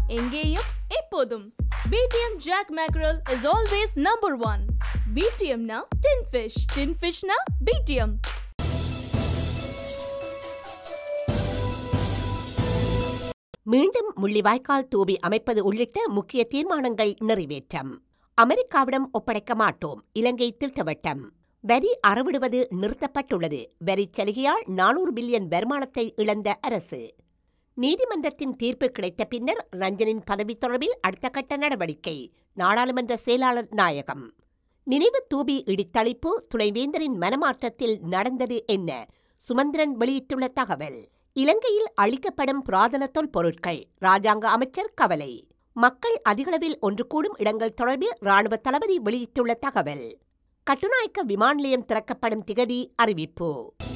எங்கேயும் எப்போதும் PDM jack mackerel is always number one பிடிஎம்னா டின் ஃபிஷ் டின் ஃபிஷ்னா பிடிஎம் மீண்டும் முள்ளிவாய்க்கால் தூவி அமைப்பது உள்ளிட்ட முக்கிய தீர்மானங்கள் நிறைவேற்றம் அமெரிக்காவிடம் ஒப்படைக்க மாட்டோம் இலங்கை திட்டவட்டம் வரி அறவிடுவது நிறுத்தப்பட்டுள்ளது வரி சலுகையால் நானூறு பில்லியன் வருமானத்தை இழந்த அரசு நீதிமன்றத்தின் தீர்ப்பு கிடைத்த பின்னர் ரஞ்சனின் பதவி தொடர்பில் அடுத்த கட்ட நடவடிக்கை நாடாளுமன்ற செயலாளர் நாயகம் நினைவு தூபி இடித்தளிப்பு துணைவேந்தரின் மனமாற்றத்தில் நடந்தது என்ன சுமந்திரன் வெளியிட்டுள்ள தகவல் இலங்கையில் அளிக்கப்படும் புராதன தொல்பொருட்கள் ராஜாங்க அமைச்சர் கவலை மக்கள் அதிகளவில் ஒன்று கூடும் இடங்கள் தொடர்பில் ராணுவ தளபதி வெளியிட்டுள்ள தகவல் கட்டுநாயக்க விமான நிலையம் திறக்கப்படும் திகதி அறிவிப்பு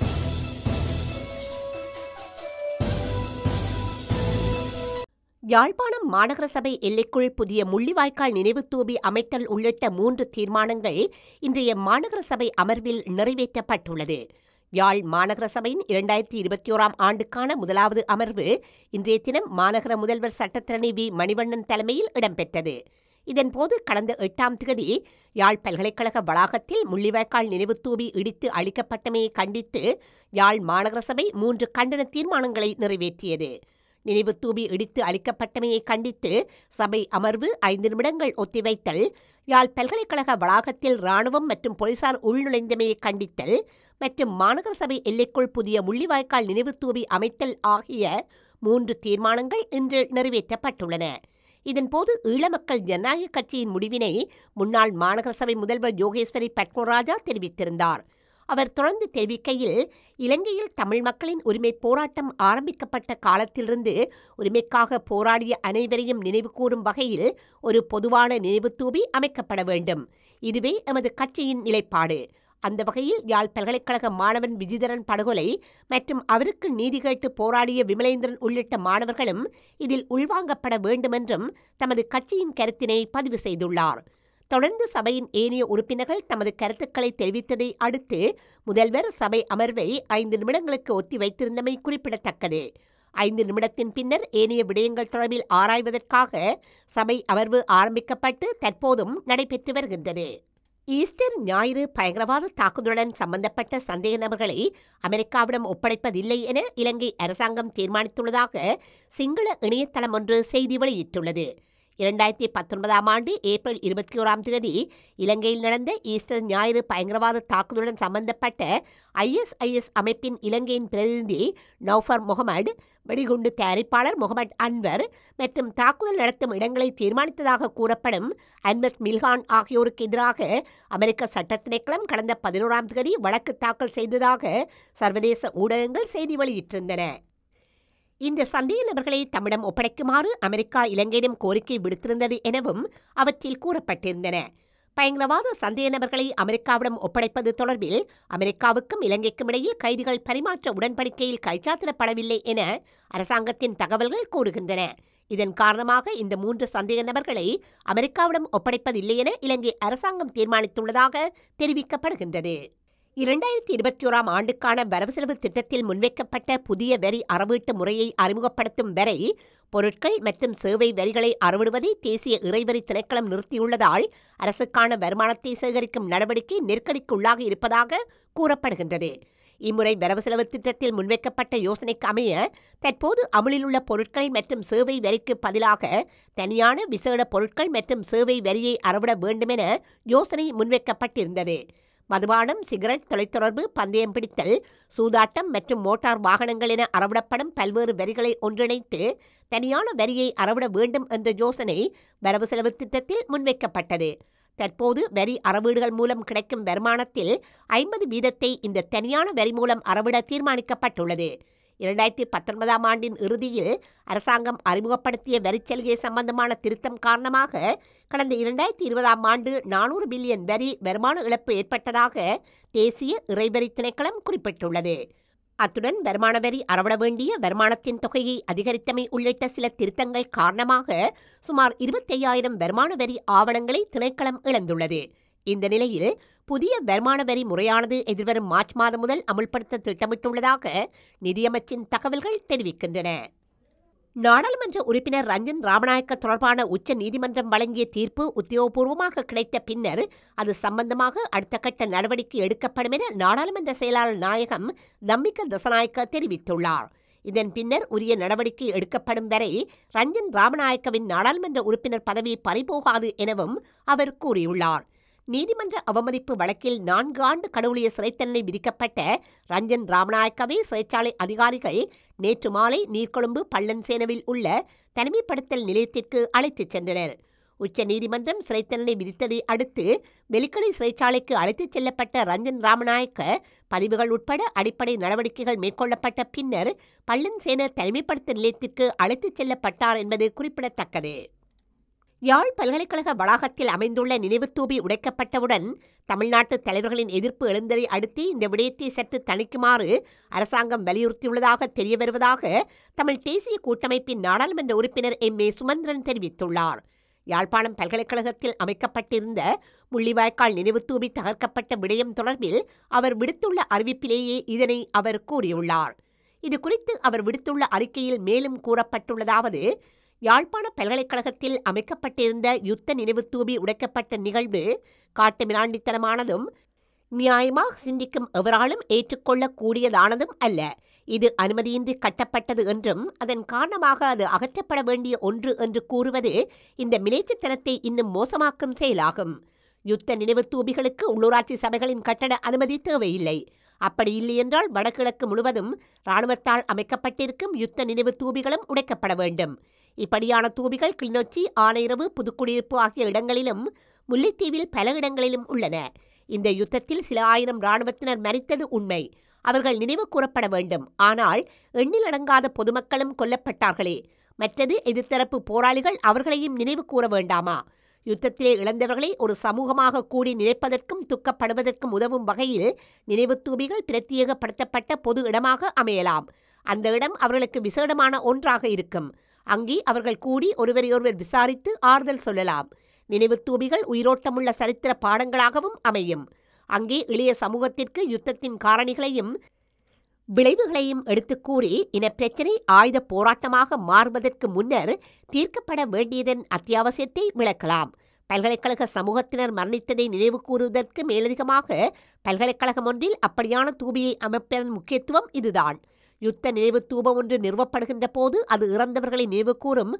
யாழ்ப்பாணம் மாநகர சபை எல்லைக்குள் புதிய முள்ளிவாய்க்கால் நினைவு தூபி அமைத்தல் உள்ளிட்ட மூன்று தீர்மானங்கள் இன்றைய மாநகர சபை அமர்வில் நிறைவேற்றப்பட்டுள்ளது யாழ் மாநகர சபையின் இரண்டாயிரத்தி இருபத்தி ஓராம் ஆண்டுக்கான முதலாவது அமர்வு இன்றைய தினம் மாநகர முதல்வர் சட்டத்திரணி வி மணிவண்ணன் தலைமையில் இடம்பெற்றது இதன்போது கடந்த எட்டாம் தேதி யாழ் பல்கலைக்கழக வளாகத்தில் முள்ளிவாய்க்கால் நினைவு தூவி இடித்து அளிக்கப்பட்டமையை கண்டித்து யாழ் மாநகர சபை மூன்று கண்டன தீர்மானங்களை நிறைவேற்றியது நினைவு தூவி இடித்து அளிக்கப்பட்டமையை கண்டித்து சபை அமர்வு ஐந்து நிமிடங்கள் ஒத்திவைத்தல் யாழ் பல்கலைக்கழக வளாகத்தில் ராணுவம் மற்றும் போலீசார் உள்நுழைந்தமையை கண்டித்தல் மற்றும் மாநகர சபை எல்லைக்குள் புதிய முள்ளிவாய்க்கால் நினைவு தூவி அமைத்தல் ஆகிய மூன்று தீர்மானங்கள் இன்று நிறைவேற்றப்பட்டுள்ளன இதன்போது ஈழமக்கள் ஜனநாயக கட்சியின் முடிவினை முன்னாள் மாநகர சபை முதல்வர் யோகேஸ்வரி பட்கோராஜா தெரிவித்திருந்தார் அவர் தொடர்ந்து தெரிவிக்கையில் இலங்கையில் தமிழ் மக்களின் உரிமை போராட்டம் ஆரம்பிக்கப்பட்ட காலத்திலிருந்து உரிமைக்காக போராடிய அனைவரையும் நினைவுகூரும் வகையில் ஒரு பொதுவான நினைவு தூபி அமைக்கப்பட வேண்டும் இதுவே எமது கட்சியின் நிலைப்பாடு அந்த வகையில் யாழ் பல்கலைக்கழக மாணவன் விஜிதரன் படுகொலை மற்றும் அவருக்கு நீதி கேட்டு போராடிய விமலேந்திரன் உள்ளிட்ட மாணவர்களும் இதில் உள்வாங்கப்பட வேண்டுமென்றும் தமது கட்சியின் கருத்தினை பதிவு செய்துள்ளார் தொடர்ந்து சபையின் ஏனைய உறுப்பினர்கள் தமது கருத்துக்களை தெரிவித்ததை அடுத்து முதல்வர் சபை அமர்வை ஐந்து நிமிடங்களுக்கு ஒத்தி வைத்திருந்தமை குறிப்பிடத்தக்கது ஐந்து நிமிடத்தின் பின்னர் ஏனைய விடயங்கள் தொடர்பில் ஆராய்வதற்காக சபை அமர்வு ஆரம்பிக்கப்பட்டு தற்போதும் நடைபெற்று வருகின்றது ஈஸ்டர் ஞாயிறு பயங்கரவாத தாக்குதலுடன் சம்பந்தப்பட்ட சந்தேக நபர்களை அமெரிக்காவிடம் ஒப்படைப்பதில்லை என இலங்கை அரசாங்கம் தீர்மானித்துள்ளதாக சிங்கள இணையதளம் ஒன்று செய்தி வெளியிட்டுள்ளது இரண்டாயிரத்தி பத்தொன்பதாம் ஆண்டு ஏப்ரல் இருபத்தி ஓராம் தேதி இலங்கையில் நடந்த ஈஸ்டர் ஞாயிறு பயங்கரவாத தாக்குதலுடன் சம்பந்தப்பட்ட ஐஎஸ்ஐஎஸ் அமைப்பின் இலங்கையின் பிரதிநிதி நௌஃபர் முகமது வெடிகுண்டு தயாரிப்பாளர் முகமது அன்வர் மற்றும் தாக்குதல் நடத்தும் இடங்களை தீர்மானித்ததாக கூறப்படும் அன்வத் மில்ஹான் ஆகியோருக்கு எதிராக அமெரிக்க சட்ட திணைக்களம் கடந்த பதினோராம் தேதி வழக்கு தாக்கல் செய்ததாக சர்வதேச ஊடகங்கள் செய்தி வெளியிட்டிருந்தன இந்த சந்தேக நபர்களை தம்மிடம் ஒப்படைக்குமாறு அமெரிக்கா இலங்கையிடம் கோரிக்கை விடுத்திருந்தது எனவும் அவற்றில் கூறப்பட்டிருந்தன பயங்கரவாத சந்தேக நபர்களை அமெரிக்காவிடம் ஒப்படைப்பது தொடர்பில் அமெரிக்காவுக்கும் இலங்கைக்கும் இடையில் கைதிகள் பரிமாற்ற உடன்படிக்கையில் கைச்சாத்திடப்படவில்லை என அரசாங்கத்தின் தகவல்கள் கூறுகின்றன இதன் காரணமாக இந்த மூன்று சந்தேக நபர்களை அமெரிக்காவிடம் ஒப்படைப்பதில்லை என இலங்கை அரசாங்கம் தீர்மானித்துள்ளதாக தெரிவிக்கப்படுகின்றது இரண்டாயிரத்தி இருபத்தி ஓராம் ஆண்டுக்கான வரவு செலவு திட்டத்தில் முன்வைக்கப்பட்ட புதிய வரி அறவீட்டு முறையை அறிமுகப்படுத்தும் வரை பொருட்கள் மற்றும் சேவை வரிகளை அறவிடுவதை தேசிய இறைவரி திணைக்களம் நிறுத்தியுள்ளதால் அரசுக்கான வருமானத்தை சேகரிக்கும் நடவடிக்கை நெருக்கடிக்குள்ளாக இருப்பதாக கூறப்படுகின்றது இம்முறை வரவு செலவு திட்டத்தில் முன்வைக்கப்பட்ட யோசனைக்கு அமைய தற்போது அமலில் உள்ள பொருட்கள் மற்றும் சேவை வரிக்கு பதிலாக தனியான விசேட பொருட்கள் மற்றும் சேவை வரியை அறவிட வேண்டுமென யோசனை முன்வைக்கப்பட்டிருந்தது மதுபானம் சிகரெட் தொலைத்தொடர்பு பந்தயம் பிடித்தல் சூதாட்டம் மற்றும் மோட்டார் வாகனங்கள் என அறவிடப்படும் பல்வேறு வரிகளை ஒன்றிணைத்து தனியான வரியை அறவிட வேண்டும் என்ற யோசனை வரவு செலவு திட்டத்தில் முன்வைக்கப்பட்டது தற்போது வரி அறவீடுகள் மூலம் கிடைக்கும் வருமானத்தில் ஐம்பது வீதத்தை இந்த தனியான வரி மூலம் அறவிட தீர்மானிக்கப்பட்டுள்ளது இரண்டாயிரத்தி பத்தொன்பதாம் ஆண்டின் இறுதியில் அரசாங்கம் அறிமுகப்படுத்திய வரிச்சலுகை சம்பந்தமான திருத்தம் காரணமாக கடந்த இரண்டாயிரத்தி இருபதாம் ஆண்டு நானூறு பில்லியன் வரி வருமான இழப்பு ஏற்பட்டதாக தேசிய இறைவரி திணைக்களம் குறிப்பிட்டுள்ளது அத்துடன் வருமான வரி அறவிட வேண்டிய வருமானத்தின் தொகையை அதிகரித்தமை உள்ளிட்ட சில திருத்தங்கள் காரணமாக சுமார் இருபத்தையாயிரம் வருமான வரி ஆவணங்களை திணைக்களம் இழந்துள்ளது இந்த நிலையில் புதிய வருமான வரி முறையானது எதிர்வரும் மார்ச் மாதம் முதல் அமுல்படுத்த திட்டமிட்டுள்ளதாக நிதியமைச்சின் தகவல்கள் தெரிவிக்கின்றன நாடாளுமன்ற உறுப்பினர் ரஞ்சன் ராமநாயக்க தொடர்பான உச்ச நீதிமன்றம் வழங்கிய தீர்ப்பு உத்தியோகபூர்வமாக கிடைத்த பின்னர் அது சம்பந்தமாக அடுத்த கட்ட நடவடிக்கை எடுக்கப்படும் என நாடாளுமன்ற செயலாளர் நாயகம் தம்மிக்க தசநாயக்க தெரிவித்துள்ளார் இதன் பின்னர் உரிய நடவடிக்கை எடுக்கப்படும் வரை ரஞ்சன் ராமநாயக்கவின் நாடாளுமன்ற உறுப்பினர் பதவி பறிபோகாது எனவும் அவர் கூறியுள்ளார் நீதிமன்ற அவமதிப்பு வழக்கில் நான்கு ஆண்டு கடவுளிய சிறை தண்டனை விதிக்கப்பட்ட ரஞ்சன் ராமநாயக்கவை சிறைச்சாலை அதிகாரிகள் நேற்று மாலை நீர்கொழும்பு பள்ளன்சேனவில் உள்ள தனிமைப்படுத்தல் நிலையத்திற்கு அழைத்துச் சென்றனர் உச்ச நீதிமன்றம் சிறை தண்டனை விதித்ததை அடுத்து வெலிக்கடை சிறைச்சாலைக்கு அழைத்துச் செல்லப்பட்ட ரஞ்சன் ராமநாயக்க பதிவுகள் உட்பட அடிப்படை நடவடிக்கைகள் மேற்கொள்ளப்பட்ட பின்னர் பள்ளன்சேன தனிமைப்படுத்தல் நிலையத்திற்கு அழைத்துச் செல்லப்பட்டார் என்பது குறிப்பிடத்தக்கது யாழ் பல்கலைக்கழக வளாகத்தில் அமைந்துள்ள நினைவுத்தூபி உடைக்கப்பட்டவுடன் தமிழ்நாட்டு தலைவர்களின் எதிர்ப்பு எழுந்ததை அடுத்து இந்த விடயத்தை சற்று தணிக்குமாறு அரசாங்கம் வலியுறுத்தியுள்ளதாக தெரிய வருவதாக தமிழ் தேசிய கூட்டமைப்பின் நாடாளுமன்ற உறுப்பினர் எம் ஏ சுமந்திரன் தெரிவித்துள்ளார் யாழ்ப்பாணம் பல்கலைக்கழகத்தில் அமைக்கப்பட்டிருந்த முள்ளிவாய்க்கால் நினைவுத்தூபி தகர்க்கப்பட்ட விடயம் தொடர்பில் அவர் விடுத்துள்ள அறிவிப்பிலேயே இதனை அவர் கூறியுள்ளார் இது குறித்து அவர் விடுத்துள்ள அறிக்கையில் மேலும் கூறப்பட்டுள்ளதாவது யாழ்ப்பாண பல்கலைக்கழகத்தில் அமைக்கப்பட்டிருந்த யுத்த நினைவு தூபி உடைக்கப்பட்ட நிகழ்வு காட்டு மிராண்டித்தனமானதும் நியாயமாக சிந்திக்கும் எவராலும் ஏற்றுக்கொள்ளக்கூடியதானதும் அல்ல இது அனுமதியின்றி கட்டப்பட்டது என்றும் அதன் காரணமாக அது அகற்றப்பட வேண்டிய ஒன்று என்று கூறுவது இந்த மிலேச்சத்தனத்தை இன்னும் மோசமாக்கும் செயலாகும் யுத்த நினைவு தூபிகளுக்கு உள்ளூராட்சி சபைகளின் கட்டட அனுமதி தேவையில்லை அப்படி இல்லையென்றால் வடகிழக்கு முழுவதும் இராணுவத்தால் அமைக்கப்பட்டிருக்கும் யுத்த நினைவு தூபிகளும் உடைக்கப்பட வேண்டும் இப்படியான தூபிகள் கிளிநொச்சி ஆனையிறவு புதுக்குடியிருப்பு ஆகிய இடங்களிலும் முல்லைத்தீவில் பல இடங்களிலும் உள்ளன இந்த யுத்தத்தில் சில ஆயிரம் இராணுவத்தினர் மரித்தது உண்மை அவர்கள் நினைவு கூறப்பட வேண்டும் ஆனால் எண்ணிலடங்காத பொதுமக்களும் கொல்லப்பட்டார்களே மற்றது எதிர்த்தரப்பு போராளிகள் அவர்களையும் நினைவு கூற வேண்டாமா யுத்தத்திலே இழந்தவர்களை ஒரு சமூகமாக கூடி நினைப்பதற்கும் துக்கப்படுவதற்கும் உதவும் வகையில் நினைவு தூபிகள் பிரத்யேகப்படுத்தப்பட்ட பொது இடமாக அமையலாம் அந்த இடம் அவர்களுக்கு விசேடமான ஒன்றாக இருக்கும் அங்கே அவர்கள் கூடி ஒருவரையொருவர் விசாரித்து ஆறுதல் சொல்லலாம் நினைவு தூபிகள் உயிரோட்டமுள்ள சரித்திர பாடங்களாகவும் அமையும் அங்கே இளைய சமூகத்திற்கு யுத்தத்தின் காரணிகளையும் விளைவுகளையும் எடுத்துக் கூறி இனப்பிரச்சினை ஆயுத போராட்டமாக மாறுவதற்கு முன்னர் தீர்க்கப்பட வேண்டியதன் அத்தியாவசியத்தை விளக்கலாம் பல்கலைக்கழக சமூகத்தினர் மரணித்ததை நினைவு கூறுவதற்கு மேலதிகமாக பல்கலைக்கழகம் ஒன்றில் அப்படியான தூபியை அமைப்பதன் முக்கியத்துவம் இதுதான் யுத்த நினைவு தூபம் ஒன்று நிறுவப்படுகின்ற போது அது இறந்தவர்களை நினைவு கூறும்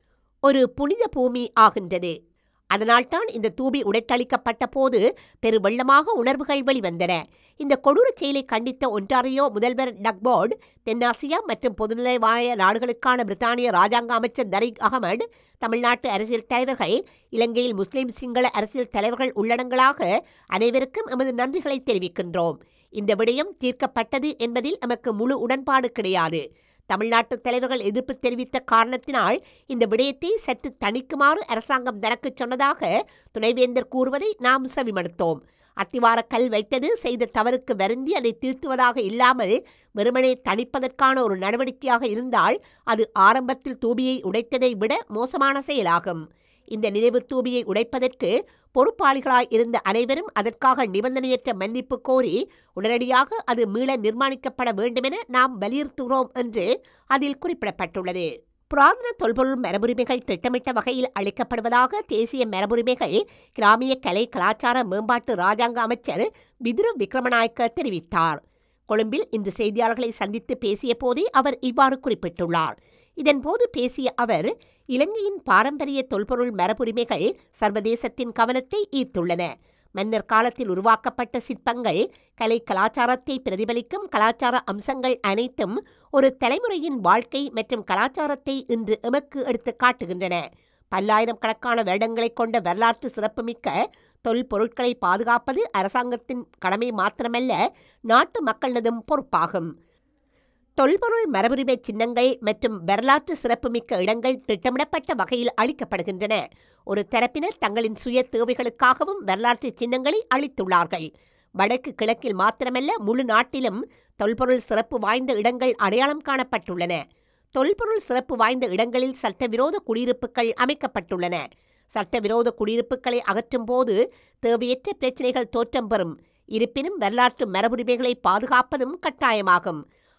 ஒரு புனித பூமி ஆகின்றது அதனால்தான் இந்த தூபி உடைத்தளிக்கப்பட்ட போது பெரு வெள்ளமாக உணர்வுகள் வெளிவந்தன இந்த கொடூர செயலை கண்டித்த ஒன்றாரியோ முதல்வர் டக்போர்டு தென்னாசியா மற்றும் பொதுநிலைவாய நாடுகளுக்கான பிரித்தானிய ராஜாங்க அமைச்சர் தரீக் அகமது தமிழ்நாட்டு அரசியல் தலைவர்கள் இலங்கையில் முஸ்லிம் சிங்கள அரசியல் தலைவர்கள் உள்ளடங்களாக அனைவருக்கும் எமது நன்றிகளை தெரிவிக்கின்றோம் இந்த விடயம் தீர்க்கப்பட்டது என்பதில் நமக்கு முழு உடன்பாடு கிடையாது தமிழ்நாட்டு தலைவர்கள் எதிர்ப்பு தெரிவித்த காரணத்தினால் இந்த விடயத்தை சற்று தணிக்குமாறு அரசாங்கம் தனக்குச் சொன்னதாக துணைவேந்தர் கூறுவதை நாம் செவிமடுத்தோம் அத்திவார கல் வைத்தது செய்த தவறுக்கு வருந்தி அதை திருத்துவதாக இல்லாமல் வெறுமனே தணிப்பதற்கான ஒரு நடவடிக்கையாக இருந்தால் அது ஆரம்பத்தில் தூபியை உடைத்ததை விட மோசமான செயலாகும் இந்த நினைவு தூபியை உடைப்பதற்கு பொறுப்பாளிகளாய் இருந்த அனைவரும் அதற்காக நிபந்தனையற்ற மன்னிப்பு கோரி உடனடியாக அது மீள நிர்மாணிக்கப்பட வேண்டுமென நாம் வலியுறுத்துகிறோம் என்று அதில் குறிப்பிடப்பட்டுள்ளது புராதன தொல்பொருள் மரபுரிமைகள் திட்டமிட்ட வகையில் அளிக்கப்படுவதாக தேசிய மரபுரிமைகள் கிராமிய கலை கலாச்சார மேம்பாட்டு ராஜாங்க அமைச்சர் விதுரு விக்ரமநாயக்க தெரிவித்தார் கொழும்பில் இந்த செய்தியாளர்களை சந்தித்து பேசிய போதே அவர் இவ்வாறு குறிப்பிட்டுள்ளார் இதன்போது பேசிய அவர் இலங்கையின் பாரம்பரிய தொல்பொருள் மரபுரிமைகள் சர்வதேசத்தின் கவனத்தை ஈர்த்துள்ளன மன்னர் காலத்தில் உருவாக்கப்பட்ட சிற்பங்கள் கலை கலாச்சாரத்தை பிரதிபலிக்கும் கலாச்சார அம்சங்கள் அனைத்தும் ஒரு தலைமுறையின் வாழ்க்கை மற்றும் கலாச்சாரத்தை இன்று எமக்கு எடுத்து காட்டுகின்றன பல்லாயிரம் கணக்கான வருடங்களைக் கொண்ட வரலாற்று சிறப்புமிக்க தொல்பொருட்களை பாதுகாப்பது அரசாங்கத்தின் கடமை மாத்திரமல்ல நாட்டு மக்களதும் பொறுப்பாகும் தொல்பொருள் மரபுரிமை சின்னங்கள் மற்றும் வரலாற்று சிறப்புமிக்க இடங்கள் திட்டமிடப்பட்ட வகையில் அளிக்கப்படுகின்றன ஒரு தரப்பினர் தங்களின் சுய தேவைகளுக்காகவும் வரலாற்று சின்னங்களை அளித்துள்ளார்கள் வடக்கு கிழக்கில் மாத்திரமல்ல முழு நாட்டிலும் தொல்பொருள் சிறப்பு வாய்ந்த இடங்கள் அடையாளம் காணப்பட்டுள்ளன தொல்பொருள் சிறப்பு வாய்ந்த இடங்களில் சட்டவிரோத குடியிருப்புகள் அமைக்கப்பட்டுள்ளன சட்டவிரோத குடியிருப்புகளை அகற்றும் போது தேவையற்ற பிரச்சினைகள் தோற்றம் பெறும் இருப்பினும் வரலாற்று மரபுரிமைகளை பாதுகாப்பதும் கட்டாயமாகும்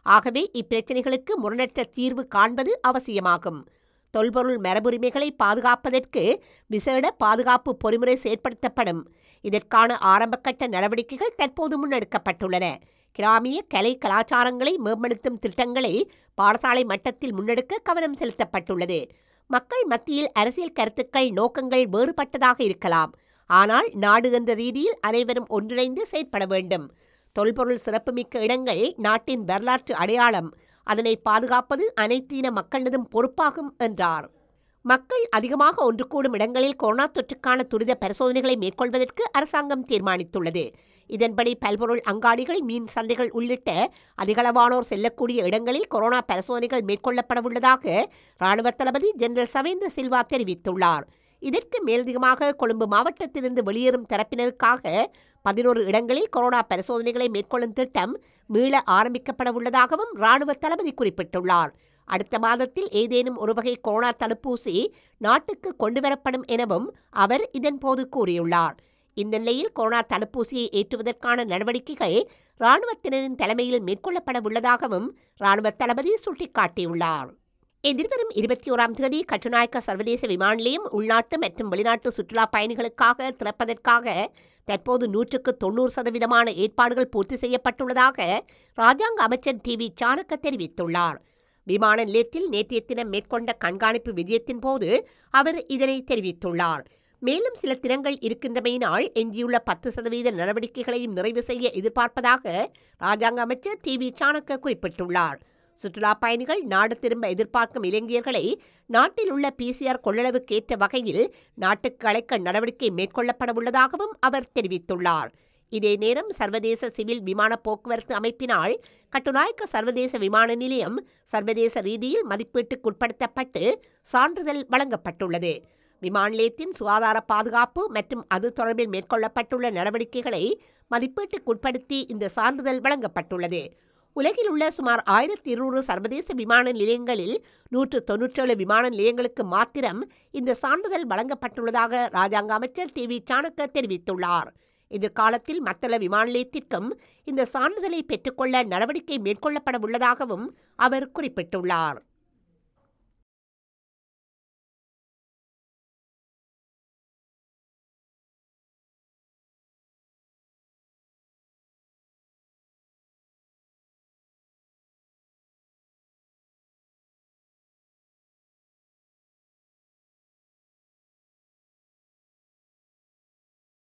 ஆகவே இப்பிரச்சினைகளுக்கு முரணற்ற தீர்வு காண்பது அவசியமாகும் தொல்பொருள் மரபுரிமைகளை பாதுகாப்பதற்கு விசேட பாதுகாப்பு பொறிமுறை செயற்படுத்தப்படும் இதற்கான ஆரம்பகட்ட நடவடிக்கைகள் தற்போது முன்னெடுக்கப்பட்டுள்ளன கிராமிய கலை கலாச்சாரங்களை மேம்படுத்தும் திட்டங்களை பாடசாலை மட்டத்தில் முன்னெடுக்க கவனம் செலுத்தப்பட்டுள்ளது மக்கள் மத்தியில் அரசியல் கருத்துக்கள் நோக்கங்கள் வேறுபட்டதாக இருக்கலாம் ஆனால் நாடு என்ற ரீதியில் அனைவரும் ஒன்றிணைந்து செயற்பட வேண்டும் தொல்பொருள் சிறப்புமிக்க இடங்கள் நாட்டின் வரலாற்று அடையாளம் அதனை பாதுகாப்பது அனைத்து இன மக்களதும் பொறுப்பாகும் என்றார் மக்கள் அதிகமாக ஒன்று கூடும் இடங்களில் கொரோனா தொற்றுக்கான துரித பரிசோதனைகளை மேற்கொள்வதற்கு அரசாங்கம் தீர்மானித்துள்ளது இதன்படி பல்பொருள் அங்காடிகள் மீன் சந்தைகள் உள்ளிட்ட அதிகளவானோர் செல்லக்கூடிய இடங்களில் கொரோனா பரிசோதனைகள் மேற்கொள்ளப்படவுள்ளதாக ராணுவ தளபதி ஜெனரல் சவேந்திர சில்வா தெரிவித்துள்ளார் இதற்கு மேலதிகமாக கொழும்பு மாவட்டத்திலிருந்து வெளியேறும் தரப்பினருக்காக பதினோரு இடங்களில் கொரோனா பரிசோதனைகளை மேற்கொள்ளும் திட்டம் மீள ஆரம்பிக்கப்பட உள்ளதாகவும் ராணுவ தளபதி குறிப்பிட்டுள்ளார் அடுத்த மாதத்தில் ஏதேனும் ஒரு வகை கொரோனா தடுப்பூசி நாட்டுக்கு கொண்டுவரப்படும் எனவும் அவர் இதன்போது கூறியுள்ளார் இந்த நிலையில் கொரோனா தடுப்பூசியை ஏற்றுவதற்கான நடவடிக்கைகள் ராணுவத்தினரின் தலைமையில் மேற்கொள்ளப்பட உள்ளதாகவும் ராணுவ தளபதி சுட்டிக்காட்டியுள்ளார் எதிர்வரும் இருபத்தி ஓராம் தேதி கட்டுநாயக்க சர்வதேச விமான நிலையம் உள்நாட்டு மற்றும் வெளிநாட்டு சுற்றுலா பயணிகளுக்காக திறப்பதற்காக தற்போது நூற்றுக்கு தொண்ணூறு சதவீதமான ஏற்பாடுகள் பூர்த்தி செய்யப்பட்டுள்ளதாக ராஜாங்க அமைச்சர் டி வி சாணக்க தெரிவித்துள்ளார் விமான நிலையத்தில் நேற்றைய தினம் மேற்கொண்ட கண்காணிப்பு விஜயத்தின் போது அவர் இதனை தெரிவித்துள்ளார் மேலும் சில தினங்கள் இருக்கின்றமையினால் எஞ்சியுள்ள பத்து சதவீத நடவடிக்கைகளையும் நிறைவு செய்ய எதிர்பார்ப்பதாக ராஜாங்க அமைச்சர் டி வி சாணக்க குறிப்பிட்டுள்ளார் சுற்றுலா பயணிகள் நாடு திரும்ப எதிர்பார்க்கும் இளைஞர்களை நாட்டில் உள்ள பிசிஆர் கொள்ளளவுக்கேற்ற வகையில் நாட்டுக்கு அழைக்க நடவடிக்கை மேற்கொள்ளப்பட உள்ளதாகவும் அவர் தெரிவித்துள்ளார் இதே நேரம் சர்வதேச சிவில் விமான போக்குவரத்து அமைப்பினால் கட்டுநாயக்க சர்வதேச விமான நிலையம் சர்வதேச ரீதியில் மதிப்பீட்டுக்குட்படுத்தப்பட்டு சான்றிதழ் வழங்கப்பட்டுள்ளது விமான நிலையத்தின் சுகாதார பாதுகாப்பு மற்றும் அது தொடர்பில் மேற்கொள்ளப்பட்டுள்ள நடவடிக்கைகளை மதிப்பீட்டுக்குட்படுத்தி இந்த சான்றிதழ் வழங்கப்பட்டுள்ளது உலகில் உள்ள சுமார் ஆயிரத்தி இருநூறு சர்வதேச விமான நிலையங்களில் நூற்று தொன்னூற்றேழு விமான நிலையங்களுக்கு மாத்திரம் இந்த சான்றிதழ் வழங்கப்பட்டுள்ளதாக ராஜாங்க அமைச்சர் டி வி சாணக்க தெரிவித்துள்ளார் எதிர்காலத்தில் மத்தள விமான நிலையத்திற்கும் இந்த சான்றிதழை பெற்றுக்கொள்ள நடவடிக்கை மேற்கொள்ளப்பட உள்ளதாகவும் அவர் குறிப்பிட்டுள்ளார்